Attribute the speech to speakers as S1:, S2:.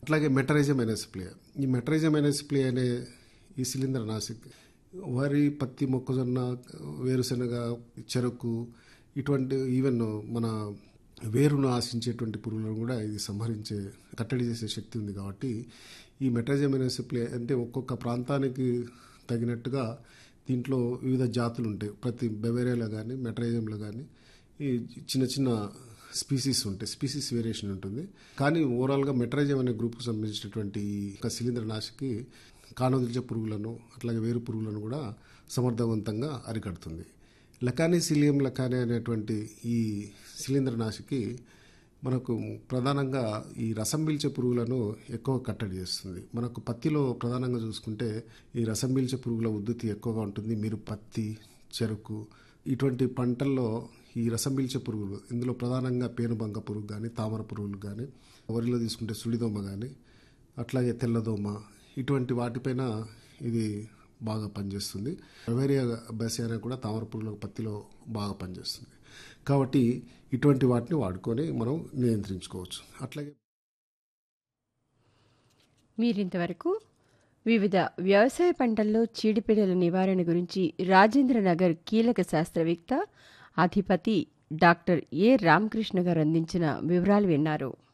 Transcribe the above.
S1: అట్లాగే మెటరైజం ఎనెసిప్లే ఈ మెటరైజం ఎనెసిప్లే అనే ఈ శిలీంద్ర నాశిక్ వరి పత్తి మొక్కజొన్న వేరుశనగ చెరకు ఇటువంటి ఈవెన్ మన వేరును ఆశించేటువంటి పురుగులను కూడా ఇది సంహరించే కట్టడి చేసే శక్తి ఉంది కాబట్టి ఈ మెటరైజం ఎనెసిప్లే అంటే ఒక్కొక్క ప్రాంతానికి తగినట్టుగా దీంట్లో వివిధ జాతులు ఉంటాయి ప్రతి బెవేరియాలో కానీ మెటరైజంలో కానీ ఈ చిన్న చిన్న స్పీసీస్ ఉంటాయి స్పీసీస్ వేరియేషన్ ఉంటుంది కానీ ఓవరాల్గా మెట్రైజం అనే గ్రూప్కి సంబంధించినటువంటి ఈ యొక్క శిలీంద్ర నాశికి కానొదిల్చే పురుగులను అట్లాగే వేరు పురుగులను కూడా సమర్థవంతంగా అరికడుతుంది లకానీ సిలియం లకానీ అనేటువంటి ఈ శిలీంద్ర నాశికి మనకు ప్రధానంగా ఈ రసం పీల్చే పురుగులను ఎక్కువ కట్టడి చేస్తుంది మనకు పత్తిలో ప్రధానంగా చూసుకుంటే ఈ రసం పీల్చే పురుగుల ఉద్ధృతి ఎక్కువగా ఉంటుంది మీరు పత్తి చెరుకు ఇటువంటి పంటల్లో ఈ రసం పీల్చే పురుగులు ఇందులో ప్రధానంగా పేనుబంక పురుగు కానీ తామర పురుగులు కానీ వరిలో తీసుకుంటే సుడిదోమ కానీ అట్లాగే తెల్లదోమ ఇటువంటి వాటిపైన ఇది బాగా పనిచేస్తుంది బవేరియా బెసియానా కూడా తామర పురుగుల పత్తిలో బాగా పనిచేస్తుంది కాబట్టి ఇటువంటి వాటిని వాడుకొని మనం నియంత్రించుకోవచ్చు అట్లాగే
S2: మీరింతవరకు వివిధ వ్యవసాయ పంటల్లో చీడిపీడల నివారణ గురించి రాజేంద్రనగర్ కీలక శాస్త్రవేత్త అధిపతి డాక్టర్ ఏ రామకృష్ణ గారు అందించిన వివరాలు విన్నారు